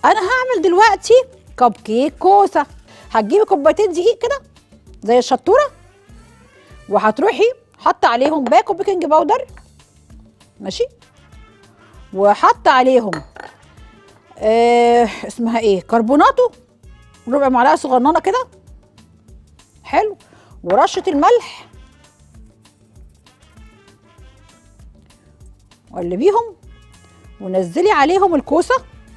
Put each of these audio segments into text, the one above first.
انا هعمل دلوقتي كب كيك كوسه هتجيبي كوبايتين دقيق كده زي الشطوره وهتروحي حاطه عليهم باكو بيكنج باودر ماشي وحاطه عليهم آه اسمها ايه كربوناتو ربع معلقه صغننه كده حلو ورشه الملح وقلبيهم ونزلي عليهم الكوسه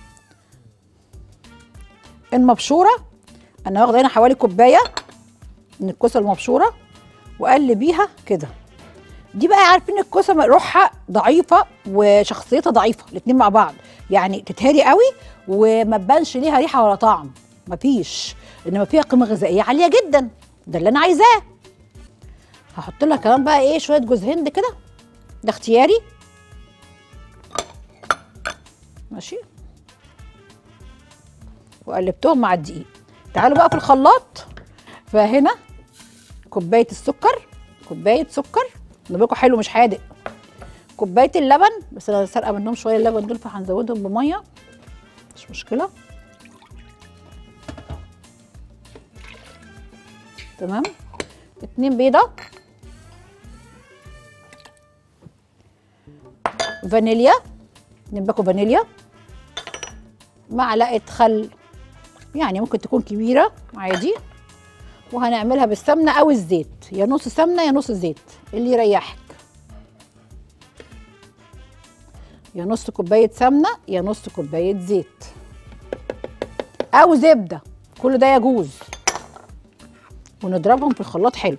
المبشوره انا واخده هنا حوالي كوبايه من الكوسه المبشوره وقلبيها كده دي بقى عارفين الكوسه روحها ضعيفه وشخصيتها ضعيفه الاتنين مع بعض يعني تتهري قوي وما تبانش ليها ريحه ولا طعم مفيش انما فيها قيمه غذائيه عاليه جدا ده اللي انا عايزاه هحط لها كمان بقى ايه شويه جوز هند كده ده اختياري ماشي وقلبتهم مع الدقيق تعالوا بقى في الخلاط فهنا كوبايه السكر كوبايه سكر نبيكوا حلو مش حادق كوبايه اللبن بس انا سارقه منهم شويه اللبن دول فهنزودهم بميه مش مشكله تمام اتنين بيضه فانيليا اتنين باكو فانيليا معلقه خل يعني ممكن تكون كبيره عادي وهنعملها بالسمنه او الزيت يا نص سمنه يا نص زيت اللي يريحك يا نص كوبايه سمنه يا نص كوبايه زيت او زبده كل ده يجوز ونضربهم في الخلاط حلو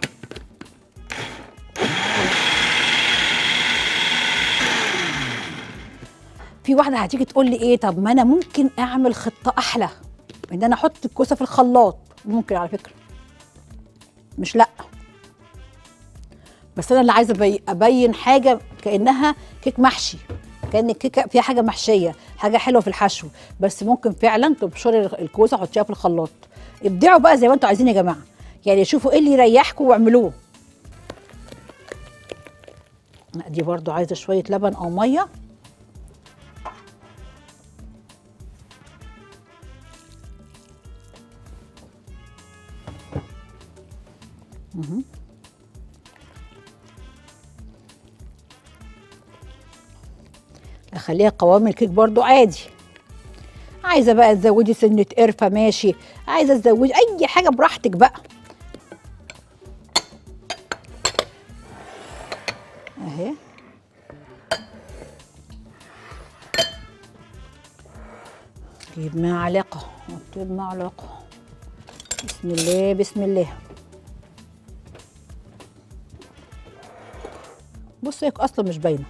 في واحده هتيجي تقول لي ايه طب ما انا ممكن اعمل خطه احلى ان انا احط الكوسه في الخلاط ممكن على فكره مش لا بس انا اللي عايزه أبي- ابين حاجه كانها كيك محشي كان الكيكه فيها حاجه محشيه حاجه حلوه في الحشو بس ممكن فعلا تبشري الكوسه حطيها في الخلاط ابدعوا بقى زي ما انتوا عايزين يا جماعه يعني شوفوا ايه اللي يريحكم واعملوه لا، دي برضو عايزه شويه لبن او ميه اخليها قوام الكيك برضو عادي عايزه بقى تزودي سنه قرفه ماشي عايزه تزودي اي حاجه براحتك بقى اهي جيب معلقه جيب معلقه بسم الله بسم الله بص هيك اصلا مش باينه